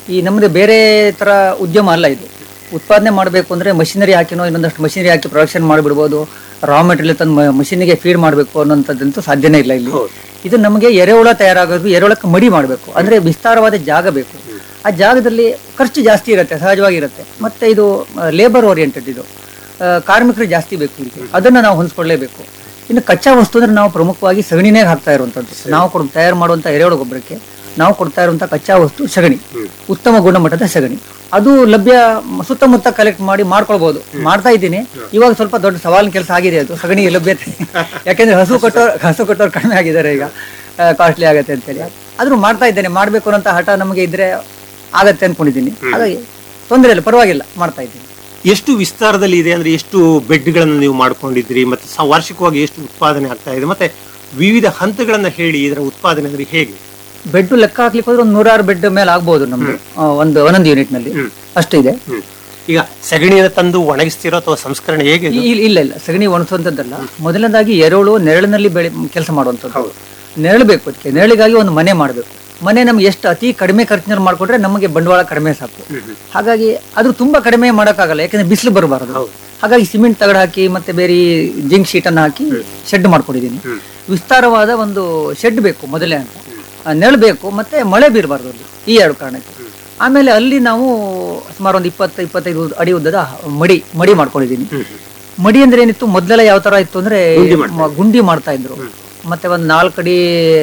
ಈ ನಮ್ಮದು ಬೇರೆ ತರ ಉದ್ಯಮ ಅಲ್ಲ ಇದು ಉತ್ಪಾದನೆ ಮಾಡಬೇಕು ಅಂದ್ರೆ ಮಷಿನರಿ ಹಾಕಿನೋ ಇನ್ನೊಂದಷ್ಟು ಮಷಿನರಿ ಹಾಕಿ ಪ್ರೊಡಕ್ಷನ್ ಮಾಡಿಬಿಡ್ಬೋದು ರಾ ಮೆಟೀರಿಯಲ್ ತಂದು ಮಷಿನಿಗೆ ಫೀಡ್ ಮಾಡಬೇಕು ಅನ್ನೋಂಥದ್ದಂತೂ ಸಾಧ್ಯನೇ ಇಲ್ಲ ಇಲ್ಲಿ ಇದು ನಮಗೆ ಎರೆಹುಳ ತಯಾರಾಗೋದು ಎರೆಹುಳಕ್ಕೆ ಮಡಿ ಮಾಡಬೇಕು ಅಂದ್ರೆ ವಿಸ್ತಾರವಾದ ಜಾಗ ಬೇಕು ಆ ಜಾಗದಲ್ಲಿ ಖರ್ಚು ಜಾಸ್ತಿ ಇರುತ್ತೆ ಸಹಜವಾಗಿ ಇರುತ್ತೆ ಮತ್ತೆ ಇದು ಲೇಬರ್ ಓರಿಯೆಂಟೆಡ್ ಇದು ಆ, ಕಾರ್ಮಿಕರು ಜಾಸ್ತಿ ಬೇಕು ಇಲ್ಲಿ ಅದನ್ನ ನಾವು ಹೊಂದ್ಕೊಳ್ಳೇಬೇಕು ಇನ್ನು ಕಚ್ಚಾ ವಸ್ತು ಅಂದ್ರೆ ನಾವು ಪ್ರಮುಖವಾಗಿ ಸಗಣಿನೇ ಹಾಕ್ತಾ ಇರುವಂತದ್ದು ನಾವು ಕೊಡ್ ತಯಾರು ಮಾಡುವಂತ ಎರೆಹುಳ ಗೊಬ್ಬರಕ್ಕೆ ನಾವು ಕೊಡ್ತಾ ಇರುವಂತ ಕಚ್ಚಾ ವಸ್ತು ಸಗಣಿ ಉತ್ತಮ ಗುಣಮಟ್ಟದ ಸಗಣಿ ಅದು ಲಭ್ಯ ಮ- ಸುತ್ತಮುತ್ತ ಕಲೆಕ್ಟ್ ಮಾಡಿ ಮಾಡ್ಕೊಳ್ಬಹುದು ಮಾಡ್ತಾ ಇದ್ದೀನಿ ಇವಾಗ ಸ್ವಲ್ಪ ದೊಡ್ಡ ಸವಾಲಿನ ಕೆಲಸ ಆಗಿದೆ ಅದು ಸಗಣಿ ಲಭ್ಯತೆ ಯಾಕೆಂದ್ರೆ ಹಸು ಕಟ್ಟೋರ್ ಹಸು ಕಟ್ಟೋರು ಕಡಿಮೆ ಆಗಿದ್ದಾರೆ ಈಗ ಕಾಸ್ಟ್ಲಿ ಆಗತ್ತೆ ಅಂತೇಳಿ ಆದ್ರೂ ಮಾಡ್ತಾ ಇದ್ದೇನೆ ಮಾಡ್ಬೇಕು ಅನ್ನೋಂತ ಹಠ ನಮಗೆ ಇದ್ರೆ ಆಗತ್ತೆ ಅನ್ಕೊಂಡಿದ್ದೀನಿ ಹಾಗಾಗಿ ತೊಂದರೆ ಇಲ್ಲ ಪರವಾಗಿಲ್ಲ ಮಾಡ್ತಾ ಇದ್ದೀನಿ ಎಷ್ಟು ವಿಸ್ತಾರದಲ್ಲಿ ಇದೆ ಅಂದ್ರೆ ಎಷ್ಟು ಬೆಡ್ಗಳನ್ನು ನೀವು ಮಾಡ್ಕೊಂಡಿದ್ರಿ ಮತ್ತೆ ಸ- ವಾರ್ಷಿಕವಾಗಿ ಎಷ್ಟು ಉತ್ಪಾದನೆ ಆಗ್ತಾ ಇದೆ ಮತ್ತೆ ವಿವಿಧ ಹಂತಗಳನ್ನ ಹೇಳಿ ಇದರ ಉತ್ಪಾದನೆ ಅಂದ್ರೆ ಹೇಗೆ ಬೆಡ್ ಲೆಕ್ಕ ಹಾಕ್ಲಿಕ್ಕೆ ಹೋದ್ರೆ ಒಂದು ನೂರಾರು ಬೆಡ್ ಮೇಲೆ ಆಗ್ಬಹುದು ನಮ್ದು ಆ, ಒಂದು ಒಂದೊಂದು ಯೂನಿಟ್ ನಲ್ಲಿ ಅಷ್ಟು ಇದೆ ಈಗ ಸಗಣಿಯನ್ನು ತಂದು ಒಣಗಿಸ್ತಿರೋ ಅಥವಾ ಸಂಸ್ಕರಣೆ ಹೇಗೆ ಇದು? ಇ- ಇಲ್ಲ ಇಲ್ಲ ಸಗಣಿ ಒಣಸುವಂತದ್ದಲ್ಲ ಮೊದಲನೇದಾಗಿ ಎರೆಹುಳು ನೆರಳಿನಲ್ಲಿ ಬೆಳೆ ಕೆಲಸ ಮಾಡುವಂಥದ್ದು ನೆರಳು ಬೇಕು ಅದಕ್ಕೆ ನೆರಳಿಗಾಗಿ ಒಂದು ಮನೆ ಮಾಡಬೇಕು ಮನೆ ನಮ್ಗೆ ಎಷ್ಟು ಅತಿ ಕಡಿಮೆ ಖರ್ಚಿನಲ್ಲಿ ಮಾಡ್ಕೊಂಡ್ರೆ ನಮಗೆ ಬಂಡವಾಳ ಕಡಿಮೆ ಸಾಕು ಹಾಗಾಗಿ ಅದು ತುಂಬಾ ಕಡಿಮೆ ಮಾಡೋಕ್ಕಾಗಲ್ಲ ಯಾಕಂದ್ರೆ ಬಿಸಿಲು ಬರಬಾರದು ಹಾಗಾಗಿ ಸಿಮೆಂಟ್ ತಗಡು ಹಾಕಿ ಮತ್ತೆ ಬೇರೆ ಜಿಂಕ್ ಶೀಟ್ ಅನ್ನು ಹಾಕಿ ಶೆಡ್ ಮಾಡ್ಕೊಂಡಿದ್ದೀನಿ ವಿಸ್ತಾರವಾದ ಒಂದು ಶೆಡ್ ಬೇಕು ಮೊದಲೇ ಅಂತ ಆ, ನೆರಳು ಬೇಕು ಮತ್ತೆ ಮಳೆ ಬೀರಬಾರ್ದು ಅಲ್ಲಿ ಈ ಎರಡು ಕಾರಣಕ್ಕೆ ಆಮೇಲೆ ಅಲ್ಲಿ ನಾವು ಸುಮಾರು ಒಂದು ಇಪ್ಪತ್ತು ಇಪ್ಪತ್ತೈದು ಅಡಿ ಉದ್ದದ ಮಡಿ ಮಡಿ ಮಾಡ್ಕೊಂಡಿದ್ದೀನಿ ಮಡಿ ಅಂದ್ರೆ ಏನಿತ್ತು ಮೊದಲೆಲ್ಲ ಯಾವ ತರ ಇತ್ತು ಅಂದ್ರೆ ಮ- ಗುಂಡಿ ಮಾಡ್ತಾ ಇದ್ರು ಮತ್ತೆ ಒಂದ್ ನಾಲ್ಕಡಿ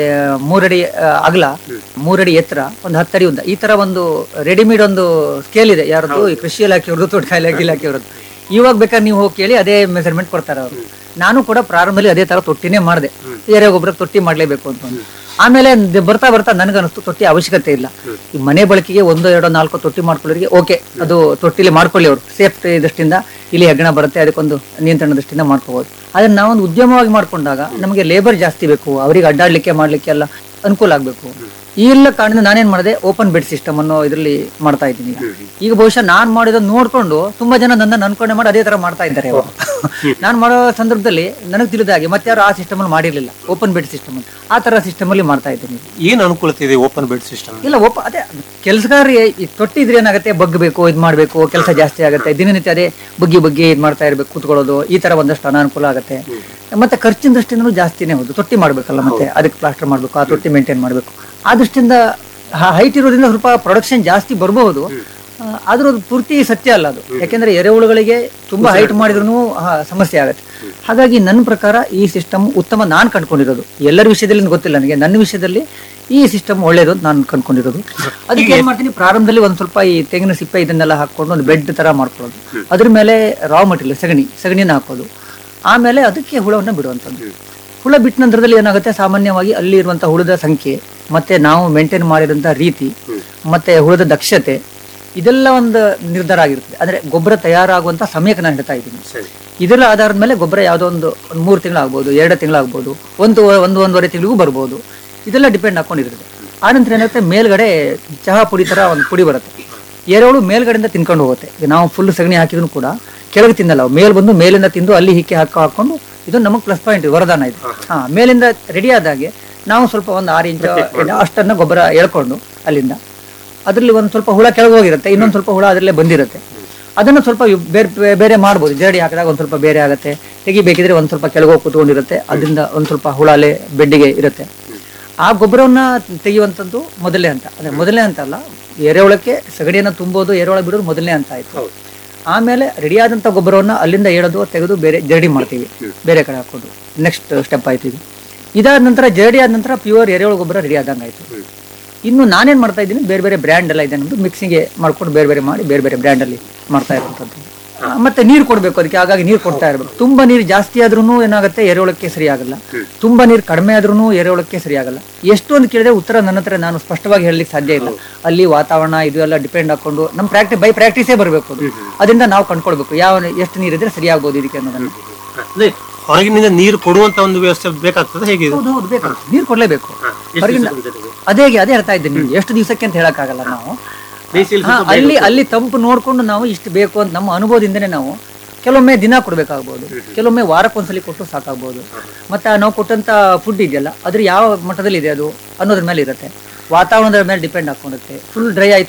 ಮೂರಡಿ ಆ, ಅಗಲ ಮೂರಡಿ ಎತ್ತರ ಒಂದು ಹತ್ತಡಿ ಉದ್ದ ಈ ತರ ಒಂದು ರೆಡಿಮೇಡ್ ಒಂದು ಸ್ಕೇಲ್ ಇದೆ ಯಾರದ್ದು ಈ ಕೃಷಿ ಇಲಾಖೆಯವ್ರದ್ದು ತೋಟಗಾರಿಕೆ ಇಲಾಖೆ ಇಲಾಖೆಯವ್ರದ್ದು ಇವಾಗ ಬೇಕಾದ್ರೆ ನೀವು ಹೋಗಿ ಕೇಳಿ ಅದೇ ಮೆಜರ್ಮೆಂಟ್ ಕೊಡ್ತಾರೆ ಅವರು ನಾನು ಕೂಡ ಪ್ರಾರಂಭದಲ್ಲಿ ಅದೇ ತರ ತೊಟ್ಟಿನೇ ಮಾಡಿದೆ ಎರೆ ಗೊಬ್ಬರ ತೊಟ್ಟಿ ಮಾಡ್ಲೇಬೇಕು ಅಂತ ಒಂದು. ಆಮೇಲೆ ದ- ಬರ್ತಾ ಬರ್ತಾ ನನಗನ್ನಿಸ್ತು ತೊಟ್ಟಿ ಅವಶ್ಯಕತೆ ಇಲ್ಲ ಈ ಮನೆ ಬಳಕೆಗೆ ಒಂದು ಎರಡು ನಾಲ್ಕು ತೊಟ್ಟಿ ಮಾಡ್ಕೊಳ್ಳೋರಿಗೆ ಓಕೆ ಅದು ತೊಟ್ಟಿಲಿ ಮಾಡ್ಕೊಳ್ಳಿ ಅವರು ಸೇಫ್ಟಿ ದೃಷ್ಟಿಯಿಂದ ಇಲ್ಲಿ ಹೆಗ್ಗಣ ಬರುತ್ತೆ ಅದಕ್ಕೊಂದು ನಿಯಂತ್ರಣ ದೃಷ್ಟಿಯಿಂದ ಮಾಡ್ಕೋಬಹುದು ಆದ್ರೆ ನಾವೊಂದು ಉದ್ಯಮವಾಗಿ ಮಾಡ್ಕೊಂಡಾಗ ನಮಗೆ ಲೇಬರ್ ಜಾಸ್ತಿ ಬೇಕು ಅವರಿಗೆ ಅಡ್ಡಾಡ್ಲಿಕ್ಕೆ ಮಾಡ್ಲಿಕ್ಕೆ ಎಲ್ಲ ಅನುಕೂಲ ಆಗ್ಬೇಕು ಈ ಎಲ್ಲ ಕಾರಣದಿಂದ ನಾನೇನ್ ಮಾಡಿದೆ ಓಪನ್ ಬೆಡ್ ಸಿಸ್ಟಮ್ ಅನ್ನೋ ಇದರಲ್ಲಿ ಮಾಡ್ತಾ ಇದ್ದೀನಿ ಈಗ. ಈಗ ಬಹುಶಃ ನಾನ್ ಮಾಡಿದ ನೋಡ್ಕೊಂಡು ತುಂಬಾ ಜನ ನನ್ನ ಅನ್ಕೊಂಡೆ ಮಾಡಿ ಅದೇ ತರ ಮಾಡ್ತಾ ಇದ್ದಾರೆ ಇವಾಗ. ನಾನ್ ಮಾಡೋ ಸಂದರ್ಭದಲ್ಲಿ ನನಗೆ ತಿಳಿದ ಹಾಗೆ ಮತ್ತೆ ಯಾರು ಆ ಸಿಸ್ಟಮ್ ಅಲ್ಲಿ ಮಾಡಿರ್ಲಿಲ್ಲ ಓಪನ್ ಬೆಡ್ ಸಿಸ್ಟಮ್ ಆ ತರ ಸಿಸ್ಟಮ್ ಅಲ್ಲಿ ಮಾಡ್ತಾ ಇದ್ದೀನಿ ಏನ್ ಅನುಕೂಲತೆ ಇದೆ ಓಪನ್ ಬೆಡ್ ಸಿಸ್ಟಮ್ ಇಲ್ಲ ಒಪ್ಪ ಅದೇ ಕೆಲಸಗಾರ ತೊಟ್ಟಿ ಇದ್ರೆ ಏನಾಗುತ್ತೆ ಬಗ್ಗಬೇಕು ಇದ್ ಮಾಡ್ಬೇಕು ಕೆಲಸ ಜಾಸ್ತಿ ಆಗುತ್ತೆ ದಿನನಿತ್ಯ ಅದೇ ಬಗ್ಗಿ ಬಗ್ಗಿ ಇದ್ ಮಾಡ್ತಾ ಇರ್ಬೇಕು ಕೂತ್ಕೊಳ್ಳೋದು ಈ ತರ ಒಂದಷ್ಟು ಅನಾನುಕೂಲ ಆಗುತ್ತೆ ಮತ್ತೆ ಖರ್ಚಿನ ದೃಷ್ಟಿಯಿಂದಲೂ ಜಾಸ್ತಿನೇ ಹೌದು ತೊಟ್ಟಿ ಮಾಡ್ಬೇಕಲ್ಲ ಮತ್ತೆ ಅದಕ್ಕೆ ಪ್ಲಾಸ್ಟರ್ ಮಾಡ್ಬೇಕು ಆ ತೊಟ್ಟಿ ಮೇಂಟೈನ್ ಮಾಡ್ಬೇಕು ಆ ದೃಷ್ಟಿಯಿಂದ ಹೈಟ್ ಇರೋದ್ರಿಂದ ಸ್ವಲ್ಪ ಪ್ರೊಡಕ್ಷನ್ ಜಾಸ್ತಿ ಬರಬಹುದು ಆದ್ರೂ ಅದು ಪೂರ್ತಿ ಸತ್ಯ ಅಲ್ಲ ಅದು ಯಾಕೆಂದ್ರೆ ಎರೆಹುಳುಗಳಿಗೆ ತುಂಬಾ ಹೈಟ್ ಮಾಡಿದ್ರು ಸಮಸ್ಯೆ ಆಗುತ್ತೆ ಹಾಗಾಗಿ ನನ್ನ ಪ್ರಕಾರ ಈ ಸಿಸ್ಟಮ್ ಉತ್ತಮ ನಾನ್ ಕಂಡ್ಕೊಂಡಿರೋದು ಎಲ್ಲರ ವಿಷಯದಲ್ಲಿ ಗೊತ್ತಿಲ್ಲ ನನಗೆ ನನ್ನ ವಿಷಯದಲ್ಲಿ ಈ ಸಿಸ್ಟಮ್ ಒಳ್ಳೇದು ಅಂತ ನಾನು ಕಂಡ್ಕೊಂಡಿರೋದು ಅದಕ್ಕೆ ಏನ್ ಮಾಡ್ತೀನಿ ಪ್ರಾರಂಭದಲ್ಲಿ ಒಂದ್ ಸ್ವಲ್ಪ ಈ ತೆಂಗಿನ ಸಿಪ್ಪೆ ಇದನ್ನೆಲ್ಲ ಹಾಕೊಂಡು ಒಂದು ಬೆಡ್ ತರ ಮಾಡ್ಕೊಳ್ಳೋದು ಅದ್ರ ಮೇಲೆ ರಾ ಮಟೀರಿಯಲ್ ಸಗಣಿ ಸಗಣಿನ ಹಾಕೋದು ಆಮೇಲೆ ಅದಕ್ಕೆ ಹುಳವನ್ನ ಬಿಡುವಂಥದ್ದು ಹುಳ ಬಿಟ್ಟ ನಂತರದಲ್ಲಿ ಏನಾಗುತ್ತೆ ಸಾಮಾನ್ಯವಾಗಿ ಅಲ್ಲಿ ಇರುವಂತಹ ಹುಳದ ಸಂಖ್ಯೆ ಮತ್ತೆ ನಾವು ಮೇಂಟೈನ್ ಮಾಡಿದಂತ ರೀತಿ ಮತ್ತೆ ಹುಳದ ದಕ್ಷತೆ ಇದೆಲ್ಲ ಒಂದು ನಿರ್ಧಾರ ಆಗಿರ್ತದೆ ಅಂದ್ರೆ ಗೊಬ್ಬರ ತಯಾರಾಗುವಂತ ಸಮಯಕ್ಕೆ ನಾನು ಹೇಳ್ತಾ ಇದ್ದೀನಿ ಇದರ ಆಧಾರದ ಮೇಲೆ ಗೊಬ್ಬರ ಯಾವುದೋ ಒಂದು ಒಂದು ಮೂರು ತಿಂಗಳಾಗ್ಬೋದು ಎರಡು ತಿಂಗಳಾಗ್ಬೋದು ಒಂದು ಒಂದು ಒಂದೂವರೆ ತಿಂಗಳಿಗೂ ಬರ್ಬೋದು ಇದೆಲ್ಲ ಡಿಪೆಂಡ್ ಹಾಕೊಂಡಿರ್ತದೆ ಆನಂತರ ಏನಾಗುತ್ತೆ ಮೇಲ್ಗಡೆ ಚಹಾ ಪುಡಿ ತರ ಒಂದು ಪುಡಿ ಬರುತ್ತೆ ಎರೆಹುಳು ಮೇಲ್ಗಡೆಯಿಂದ ತಿನ್ಕೊಂಡು ಹೋಗುತ್ತೆ ಈಗ ನಾವು ಫುಲ್ ಸಗಣಿ ಹಾಕಿದ್ರು ಕೂಡ ಕೆಳಗೆ ತಿನ್ನಲ್ಲ ಅವು ಮೇಲ್ ಬಂದು ಮೇಲಿಂದ ತಿಂದು ಅಲ್ಲಿ ಹಿಕ್ಕೆ ಹಾಕೋ ಹಾಕೊಂಡು ಇದು ನಮಗೆ ಪ್ಲಸ್ ಪಾಯಿಂಟ್ ವರದಾನ ಇದು ಹಾ ಮೇಲಿಂದ ರೆಡಿ ಆದಾಗೆ ನಾವು ಸ್ವಲ್ಪ ಒಂದು ಆರು ಇಂಚು ಅಷ್ಟನ್ನ ಗೊಬ್ಬರ ಎಳ್ಕೊಂಡು ಅಲ್ಲಿಂದ ಅದರಲ್ಲಿ ಒಂದು ಸ್ವಲ್ಪ ಹುಳ ಕೆಳಗೆ ಹೋಗಿರುತ್ತೆ ಇನ್ನೊಂದು ಸ್ವಲ್ಪ ಹುಳ ಅದರಲ್ಲೇ ಬಂದಿರುತ್ತೆ ಅದನ್ನು ಸ್ವಲ್ಪ ಯು- ಬೇರೆ ಬೇರೆ ಮಾಡ್ಬೋದು ಜರಡಿ ಹಾಕಿದಾಗ ಒಂದು ಸ್ವಲ್ಪ ಬೇರೆ ಆಗುತ್ತೆ ತೆಗಿಬೇಕಿದ್ರೆ ಒಂದು ಸ್ವಲ್ಪ ಕೆಳಗೆ ಹೋಗಿ ಕೂತ್ಕೊಂಡಿರುತ್ತೆ ಅದರಿಂದ ಒಂದು ಸ್ವಲ್ಪ ಹುಳ ಅಲ್ಲೇ ಬೆಡ್ಡಿಗೆ ಇರುತ್ತೆ ಆ ಗೊಬ್ಬರವನ್ನ ತೆಗೆಯುವಂಥದ್ದು ಮೊದಲನೇ ಹಂತ ಅಂದ್ರೆ ಮೊದಲನೇ ಹಂತ ಅಲ್ಲ ಎರೆಹುಳಕ್ಕೆ ಸಗಣಿಯನ್ನು ತುಂಬೋದು ಎರೆಹುಳ ಬಿಡೋದು ಮೊದಲನೇ ಹಂತ ಆಯ್ತು ಆಮೇಲೆ ರೆಡಿ ಆದಂಥ ಗೊಬ್ಬರವನ್ನ ಅಲ್ಲಿಂದ ಎಳೆದು ತೆಗೆದು ಬೇರೆ ಜರಡಿ ಮಾಡ್ತೀವಿ ಬೇರೆ ಕಡೆ ಹಾಕೋದು ನೆಕ್ಸ್ಟ್ ಸ್ಟೆಪ್ ಆಯ್ತು ಇದು ಇದಾದ ನಂತರ ಜರಡಿ ಆದ ನಂತರ ಪ್ಯೂರ್ ಎರೆಹುಳ ಗೊಬ್ಬರ ರೆಡಿ ಆದಂಗೆ ಆಯ್ತು ಇನ್ನು ನಾನೇನ್ ಮಾಡ್ತಾ ಇದ್ದೀನಿ ಬೇರೆ ಬೇರೆ ಬ್ರ್ಯಾಂಡ್ ಎಲ್ಲ ಇದೆ ನಮ್ದು ಮಿಕ್ಸಿಂಗ್ಗೆ ಮಾಡ್ಕೊಂಡು ಬೇರೆ ಬೇರೆ ಮಾಡಿ ಬೇರೆ ಬೇರೆ ಬ್ರ್ಯಾಂಡ್ ಅಲ್ಲಿ ಮಾಡ್ತಾ ಇರುವಂಥದ್ದು ಆ, ಮತ್ತೆ ನೀರು ಕೊಡಬೇಕು ಅದಕ್ಕೆ ಹಾಗಾಗಿ ನೀರು ಕೊಡ್ತಾ ಇರಬೇಕು ತುಂಬಾ ನೀರು ಜಾಸ್ತಿ ಆದ್ರೂ ಏನಾಗುತ್ತೆ ಎರೆಹುಳಕ್ಕೆ ಸರಿ ಆಗಲ್ಲ ತುಂಬಾ ನೀರು ಕಡಿಮೆ ಆದ್ರೂ ಎರೆಹುಳಕ್ಕೆ ಸರಿ ಆಗಲ್ಲ ಎಷ್ಟು ಅಂತ ಕೇಳಿದ್ರೆ ಉತ್ತರ ನನ್ನ ಹತ್ರ ನಾನು ಸ್ಪಷ್ಟವಾಗಿ ಹೇಳಲಿಕ್ಕೆ ಸಾಧ್ಯ ಇಲ್ಲ ಅಲ್ಲಿ ವಾತಾವರಣ ಇದು ಎಲ್ಲ ಡಿಪೆಂಡ್ ಹಾಕೊಂಡು ನಮ್ಮ ಪ್ರಾಕ್ಟಿಸ್ ಬೈ ಪ್ರಾಕ್ಟೀಸೇ ಬರಬೇಕು ಅದು ಅದರಿಂದ ನಾವು ಕಂಡ್ಕೊಳ್ಬೇಕು ಯಾವ ಎಷ್ಟು ನೀರಿದ್ರೆ ಸರಿ ಆಗ್ಬೋದು ಇದಕ್ಕೆ ಅನ್ನೋದನ್ನ ಅಂದ್ರೆ ಹೊರಗಿನಿಂದ ನೀರು ಕೊಡುವಂತ ಒಂದು ವ್ಯವಸ್ಥೆ ಬೇಕಾಗ್ತದೆ ಹೇಗೆ ಇದು? ಹೌದು ಹೌದು ಬೇಕು ನೀರು ಕೊಡ್ಲೇಬೇಕು ಎಷ್ಟು ಹೊರಗಿಂದ ದಿವಸ ಬಿಡ್ತದೆ? ಅದೇ ಅದೇ ಹೇಳ್ತಾ ಇದ್ದೀನಿ ನಿಮ್ಗೆ ಎಷ್ಟು ದಿವಸಕ್ಕೆ ಅಂತ ಹೇಳಕ್ಕಾಗಲ್ಲ ನಾವು ಬೇಸಿಗೆಯಲ್ಲಿ ಹಾ, ಸ್ವಲ್ಪ ಅಲ್ಲಿ ಅಲ್ಲಿ ತಂಪು ನೋಡ್ಕೊಂಡು ನಾವು ಇಷ್ಟು ಬೇಕು ಅಂತ ನಮ್ಮ ಅನುಭವದಿಂದನೇ ನಾವು ಕೆಲವೊಮ್ಮೆ ದಿನ ಕೊಡ್ಬೇಕಾಗ್ಬೋದು ಕೆಲವೊಮ್ಮೆ ವಾರಕ್ಕೊಂದ್ಸಲಿ ಕೊಟ್ಟು ಸಾಕಾಗ್ಬೋದು ಮತ್ತೆ ಆ ನಾವು ಕೊಟ್ಟಂತ ಫುಡ್ ಇದೆಯಲ್ಲ ಅದ್ರ ಯಾವ ಮಟ್ಟದಲ್ಲಿ ಇದೆ ಅದು ಅನ್ನೋದ್ರ ಮೇಲೆ ಇರುತ್ತೆ ವಾತಾವರಣದ ಮೇಲೆ ಡಿಪೆಂಡ್ ಹಾಕೊಂಡಿರುತ್ತೆ ಫುಲ್ ಡ್ರೈ ಆಯ್ತು